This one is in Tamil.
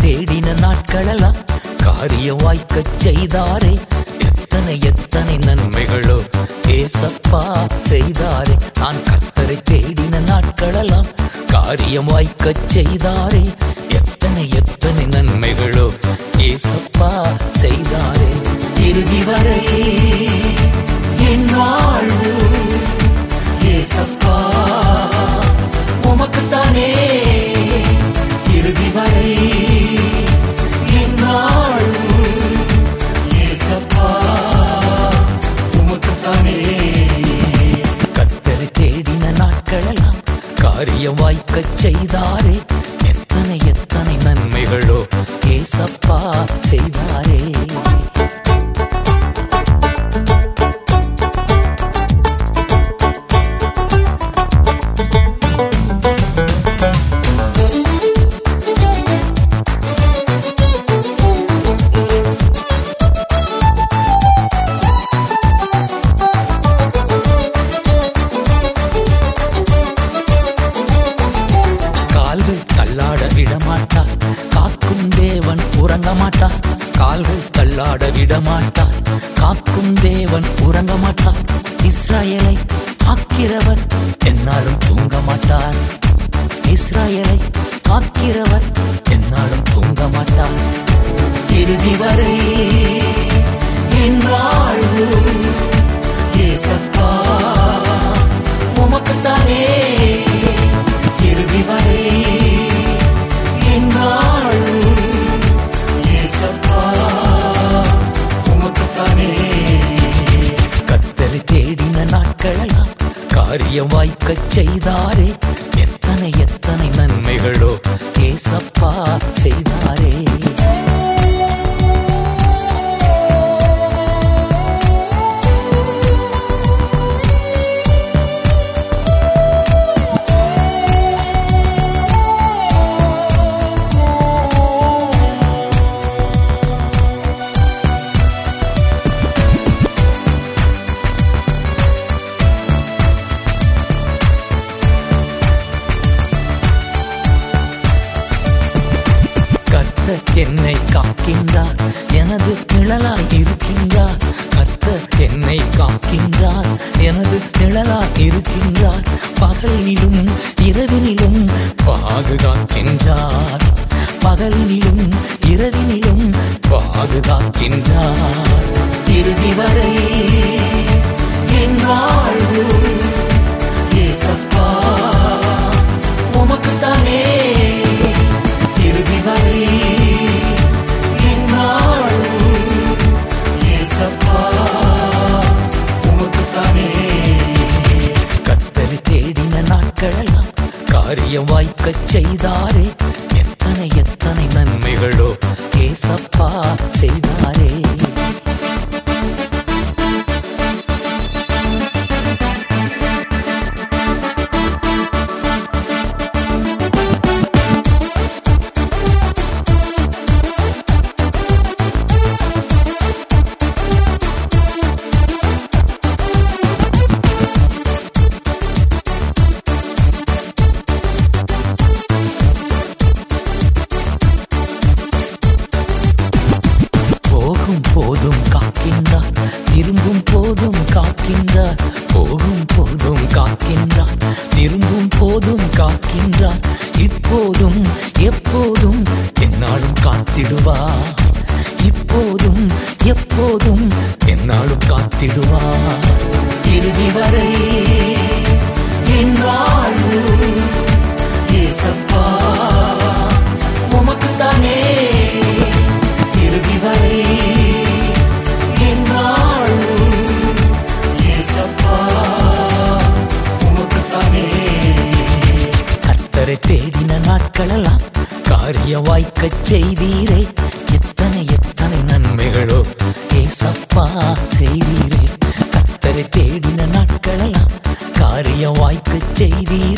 தேடின நாட்களெல்லாம் காரியம் வாய்க்கச் செய்தாரே எத்தனை எத்தனை நன்மைகளோ ஏசப்பா செய்தாரே நான் கத்தரை தேடின நாட்களெல்லாம் காரியம் வாய்க்கச் செய்தாரே எத்தனை எத்தனை நன்மைகளோ ஏசப்பா செய்தாரே இறுதி வரை என் வாழ்வு ஏசப்பா உமக்குத்தானே இறுதி வரை என் வாழ்வு ஏசப்பா உமக்குத்தானே கத்தரை தேடின நாட்களெல்லாம் காரியம் வாய்க்கச் செய்தாரே எத்தனை எத்தனை நன்மைகளோ ஏசப்பா செய்தாரே கால்கள் தள்ளாட விடமாட்டார் காக்கும் தேவன் உறங்க மாட்டார் கால்கள் தள்ளாட விடமாட்டார் காக்கும் தேவன் உறங்க மாட்டார் இஸ்ராயலை காக்கிறவர் என்னாலும் தூங்க மாட்டார் இஸ்ராயலை காக்கிறவர் என்னாலும் தூங்க மாட்டார் இறுதி வரை என் வாழ்வு ஏசப்பா உமக்குத்தானே இறுதி வரை என் வாழ்வு ஏசப்பா உமக்குத்தானே கத்தரை தேடின நாட்களெல்லாம் காரியம் வாய்க்கச் செய்தாரே எத்தனை எத்தனை நன்மைகளோ ஏசப்பா செய்தாரே கர்த்தர் என்னை காக்கின்றார் எனது நிழலாய் இருக்கின்றார் கர்த்தர் என்னை காக்கின்றார் எனது நிழலாய் இருக்கின்றார் பகலினிலும் இரவினிலும் பாதுகாக்கின்றார் பகலினிலும் இரவினிலும் பாதுகாக்கின்றார் இறுதி வரை என் வாழ்வு ஏசப்பா உமக்குத்தானே இறுதி வரை என் வாழ்வு ஏசப்பா உமக்குத்தானே கத்தரை தேடின நாட்களெல்லாம் காரியம் வாய்க்கச் செய்தாரே எத்தனை எத்தனை நன்மைகளோ ஏசப்பா செய்தாரே போகும் போதும் காக்கின்றார் திரும்பும் போதும் காக்கின்றார் போகும் போதும் காக்கின்றார் திரும்பும் போதும் காக்கின்றார் இப்போதும் எப்போதும் என்னாலும் காத்திடுவார் இப்போதும் எப்போதும் என்னாலும் காத்திடுவார் இறுதி வரை என் வாழ்வு ஏசப்பா உமக்குத்தானே இறுதி வரை என் வாழ்வு ஏசப்பா உமக்குத்தானே கத்தரை தேடின நாட்களெல்லாம் காரிய வாய்க்கச் செய்தீரே எத்தனை எத்தனை நன்மைகளோ ஏசப்பா செய்தீரே கத்தரை தேடின நாட்களெல்லாம் காரிய வாய்க்கச் செய்தீரே